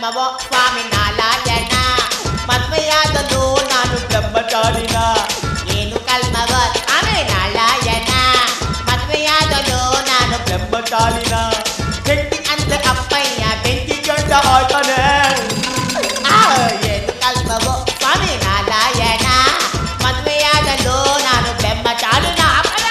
ಕಲ್ಮವೋ ಸ್ವಾಮಿ ನಾರಾಯಣ ಮದ್ವೆಯಾದಲು ನಾನು ಬ್ರಹ್ಮಚಾರಿನ ಏನು ಕಲ್ಮವೋ ಸ್ವಾಮಿ ನಾರಾಯಣ ಮದ್ವೆಯಾದಲು ನಾನು ಬ್ರಹ್ಮಚಾರಿನ ಹೆಂಡತಿ ಅಂದ್ರೆ ಅಪ್ಪಯ್ಯ ಬೆಂಕಿ ಚೊಂಡ ಆಯ್ತಾನೆ ಆ, ಏನು ಕಲ್ಮವೋ ಸ್ವಾಮಿ ನಾರಾಯಣ ಮದ್ವೆಯಾದಲು ನಾನು ಬ್ರಹ್ಮಚಾರಿನ ಅಪ್ಪನ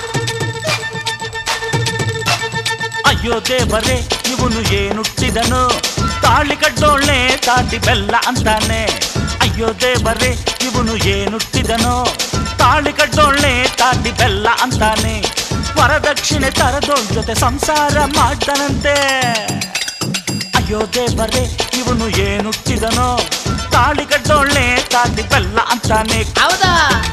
ಅಯ್ಯೋ ದೇವರೇ ಇವನು ಏನುಟ್ಟಿದನು ತಾಳಿ ಕಟ್ಟೋಳ್ನೆ ತಾಟಿ ಬೆಲ್ಲ ಅಂತಾನೆ ಅಯ್ಯೋ ದೇವರೇ ಇವನು ಏನುಟ್ಟಿದನು ತಾಳಿ ಕಟ್ಟೋಳ್ನೆ ತಾಟಿ ಬೆಲ್ಲ ಅಂತಾನೆ ವರದಕ್ಷಿಣೆ ತರದೋಳ್ ಜೊತೆ ಸಂಸಾರ ಮಾಡ್ತಾನಂತೆ ಅಯ್ಯೋ ದೇವರೇ ಇವನು ಏನುಟ್ಟಿದನೋ ತಾಳಿ ಕಟ್ಟೋಳ್ನೆ ತಾಟಿ ಬೆಲ್ಲ ಅಂತಾನೆ ಹೌದಾ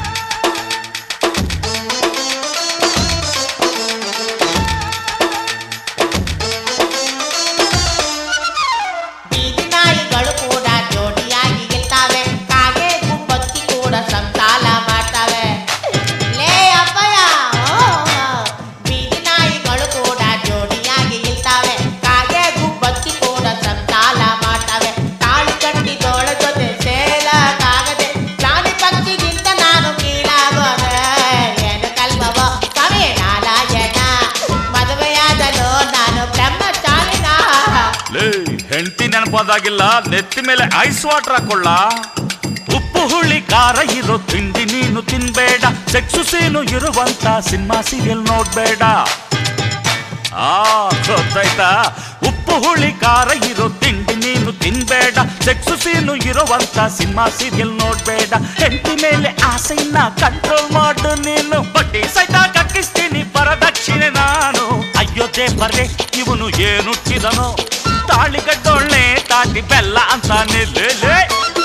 ಬೀದಿ ನಾಯಿಗಳು ಕೂಡ ಜೋಡಿಯಾಗಿ ಗೆಲ್ತಾವೆ ಕಾಗೆ ಗುಬ್ಬಚ್ಚಿ ಕೂಡ ಸಂಸಾಲ ಮಾಡ್ತಾವೆ ಲೇ ಅಪ್ಪಯ್ಯ ಓ, ಬೀದಿ ನಾಯಿಗಳು ಕೂಡ ಜೋಡಿಯಾಗಿ ಗೆಲ್ತಾವೆ ಕಾಗೆ ಗುಬ್ಬಚ್ಚಿ ಕೂಡ ಸಂಸಾಲ ಮಾಡ್ತಾವೆ ತಾಳಿ ಕಟ್ಟಿದೋಳ ಜೊತೆ ಸೇಲಕ್ಕಾಗದೆ ಪ್ರಾಣಿ ಪಕ್ಷಿಗಿಂತ ನಾನು ಕೀಳಾಗೋದೆ ಏನು ಕಲ್ಮವ ಕವಿ ನಾರಾಯಣ ಮದುವೆಯಾದಲು ನಾನು ಬ್ರಹ್ಮಚಾರಿನ ಲೇ ಹೆಂಡತಿ ನೆನಪಾದಾಗಿಲ್ಲ ನೆತ್ತಿ ಮೇಲೆ ಐಸ್ ವಾಟರ್ ಹಾಕೊಳ್ಳ ಉಪ್ಪು ಹುಳಿ ಖಾರ ಇರೋ ತಿಂಡಿ ನೀನು ತಿನ್ಬೇಡ ಸೆಕ್ಸು ಸೀನು ಇರುವಂತ ಸಿನಿಮಾ ಸೀರಿಯಲ್ ನೋಡ್ಬೇಡ ಆ ಗೊತ್ತಾಯ್ತಾ ಉಪ್ಪು ಹುಳಿ ಖಾರ ಇರೋ ತಿಂಡಿ ನೀನು ತಿನ್ಬೇಡ ಸೆಕ್ಸು ಸೀನು ಇರುವಂತ ಸಿನಿಮಾ ಸೀರಿಯಲ್ ನೋಡ್ಬೇಡ ಹೆಂಡತಿ ಮೇಲೆ ಆಸೆಯನ್ನ ಕಂಟ್ರೋಲ್ ಮಾಡು ನೀನು ಬಡ್ಡಿ ಸಹಿತ ಕಕ್ಕಿಸ್ತೀನಿ ಪರದಕ್ಷಿಣೆ ನಾನು ಅಯ್ಯೋ ದೇವರೇ ಇವನು ಏನುಟ್ಟಿದನೋ ತಾಳಿಗಡ್ಡೊಳ್ಳೆ ತಾಟಿ ಬೆಲ್ಲ ಅಂತಾನೆ ಲೇ ಲೇ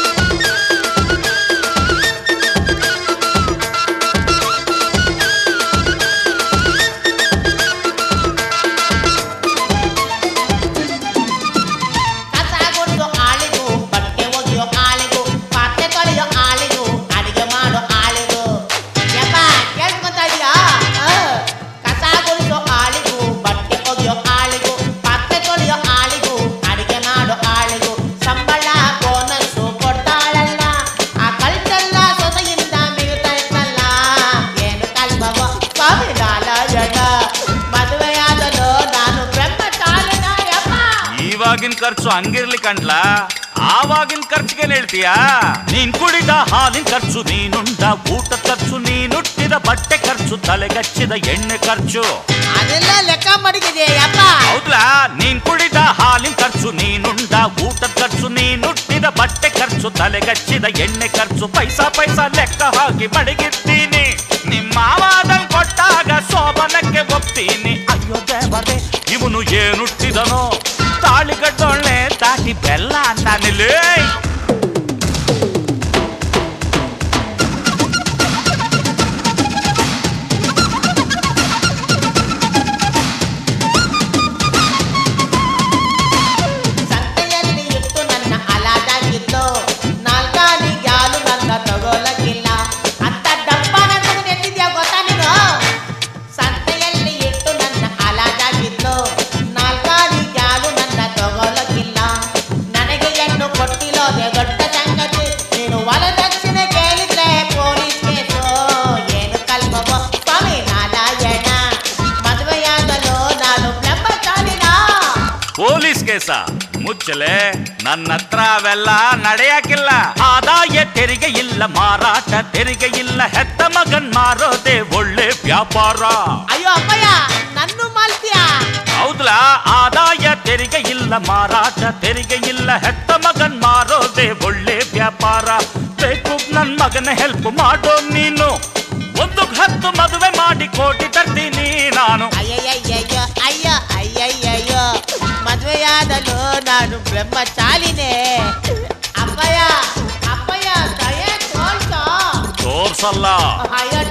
ಕಸ ಗುಡ್ದು ಆಳಿಗೂ ಬಟ್ಟೆ ಒಗೆಯೋ ಆಳಿಗೂ ಪಾತ್ರೆ ತೊಳೆಯೋ ಆಳಿಗೂ ಅಡಿಗೆ ಮಾಡೋ ಆಳಿಗೂ ಯಪ್ಪ ಕೇಳ್ಕೊಂತ ಇದೀಯಾ ಆ, ಕಸ ಗುಡ್ಸೋ ಆಳಿಗೂ ಬಟ್ಟೆ ಒಗೆಯೋ ಆಳಿಗೂ ಪಾತ್ರೆ ತೊಳೆಯೋ ಆಳಿಗೂ ಅಡಿಗೆ ಮಾಡೋ ಆಳಿಗೂ ಸಂಬಳ ಬೋನಸ್ಸು ಕೊಡ್ತಾಳಲ್ಲ ಆ ಕಳ್ತೆಲ್ಲ ಸೊಸೆಯಿಂದ ಮಿಗುತ್ತಾ ಇತ್ತಲ್ಲ ಏನು ಕಲ್ಬವ ಸ್ವಾಮಿ ನಾರಾಯಣ ಮದುವೆಯಾದಲು ನಾನು ಬ್ರಹ್ಮಚಾರಿಣ ಯಪ್ಪ ಇವಾಗಿನ ಖರ್ಚು ಹಂಗಿರ್ಲಿ ಕಂಡ್ಲ ಆವಾಗಿನ ಖರ್ಚಿಗೆ ಹೇಳ್ತೀಯಾ ನೀನ್ ಕುಡಿದ ಹಾಲಿನ ಖರ್ಚು ನೀನುಂಡ ಊಟ ಖರ್ಚು ನೀನುಟ್ಟಿದ ಬಟ್ಟೆ ಖರ್ಚು ತಲೆಗಚ್ಚಿದ ಎಣ್ಣೆ ಖರ್ಚು ಅದೆಲ್ಲ ಲೆಕ್ಕ ಮಡಗಿದೆ ಯಪ್ಪ ಹೌದ್ಲಾ ನೀನ್ ಕುಡಿದ ಹಾಲಿನ ಖರ್ಚು ನೀನುಂಡ ಊಟ ಖರ್ಚು ನೀನುಟ್ಟಿದ ಬಟ್ಟೆ ಖರ್ಚು ತಲೆಗಚ್ಚಿದ ಎಣ್ಣೆ ಖರ್ಚು ಪೈಸಾ ಪೈಸಾ ಲೆಕ್ಕ ಹಾಕಿ ಮಡಗಿರ್ತೀನಿ ನಿಮ್ಮ ಮಾವಾದಲ್ ಕೊಟ್ಟಾಗ ಶೋಭನಕ್ಕೆ ಒಪ್ತೀನಿ ಅಯ್ಯೋ ದೇವರೇ ಇವನು ಏನುಟ್ಟಿದನೋ ತಾಳಿಗಡ್ಡೊಳ್ಳೆ ತಾಟಿ ಬೆಲ್ಲ ಅಂತಾನಿಲ್ಲೇ ಸಂತೆಯಲ್ಲಿ ಇಟ್ಟು ನನ್ನ ಅಲಾದಾಗಿತ್ತು ನಾಲ್ಕಾನಿ ಯಾಲು ನನ್ನ ತಗೋಲಕ್ಕಿಲ್ಲ ಅಂತ ಡಬ್ಬ ನನ್ನ ನೆತ್ತಿದ್ಯಾ ಗೊತ್ತಾ ನೀನು ಸಂತೆಯಲ್ಲಿ ಇಟ್ಟು ನನ್ನ ಅಲಾದಾಗಿತ್ತು ನಾಲ್ಕಾನಿ ಯಾಲು ನನ್ನ ತಗೋಲಕ್ಕಿಲ್ಲ ನನಗೆ ಹೆಣ್ಣು ಕೊಟ್ಟಿಲ್ಲೋದೆ ದೊಡ್ಡ ಸಂಗತಿ ನೀನು ವರದಕ್ಷಿಣೆ ಕೇಳಿದ್ರೆ ಪೊಲೀಸ್ ಕೇಸು ಏನು ಕಲ್ಮವೋ ಸ್ವಾಮಿ ನಾರಾಯಣ ಮದುವೆಯಾಗಲು ನಾನು ಬ್ರಹ್ಮಚಾರಿನ ಪೊಲೀಸ್ ಕೇಸ ಮುಚ್ಚಲೆ ನನ್ನ ಹತ್ರ ಅವೆಲ್ಲ ನಡೆಯಾಕಿಲ್ಲ ಆದಾಯ ತೆರಿಗೆ ಇಲ್ಲ ಮಾರಾಟ ತೆರಿಗೆ ಇಲ್ಲ ಹೆತ್ತ ಮಗನ್ ಮಾರೋದೆ ಒಳ್ಳೆ ವ್ಯಾಪಾರ ಅಯ್ಯೋ ಅಪ್ಪಯ್ಯ ನನ್ನು ಮಾಲ್ತೀಯ ಹೌದ್ಲಾ ಆದಾಯ ತೆರಿಗೆ ಇಲ್ಲ ಮಾರಾಟ ತೆರಿಗೆ ಇಲ್ಲ ಹೆತ್ತ ಮಗನ್ ಮಾರೋದೆ ಒಳ್ಳೆ ವ್ಯಾಪಾರ ಬೇಕು ನನ್ ಮಗನ ಹೆಲ್ಪ್ ಮಾಡೋ ನೀನು ಒಂದು ಹತ್ತು ಮದುವೆ ಮಾಡಿ ಕೋಟಿ ತರ್ತೀನಿ ನಾನು ಅಯ್ಯಯ್ಯಯ್ಯಯ್ಯೋ ಅಯ್ಯೋ ಅಯ್ಯಯ್ಯಯ್ಯೋ ಮದುವೆಯಾದಲು ನಾನು ಬ್ರಹ್ಮಚಾರಿನೇ ಅಪ್ಪಯ್ಯ ಅಪ್ಪಯ್ಯ ದಯೆ ತೋರ್ಸೋ ತೋರ್ಸಲ್ಲ ಅಯ್ಯೋ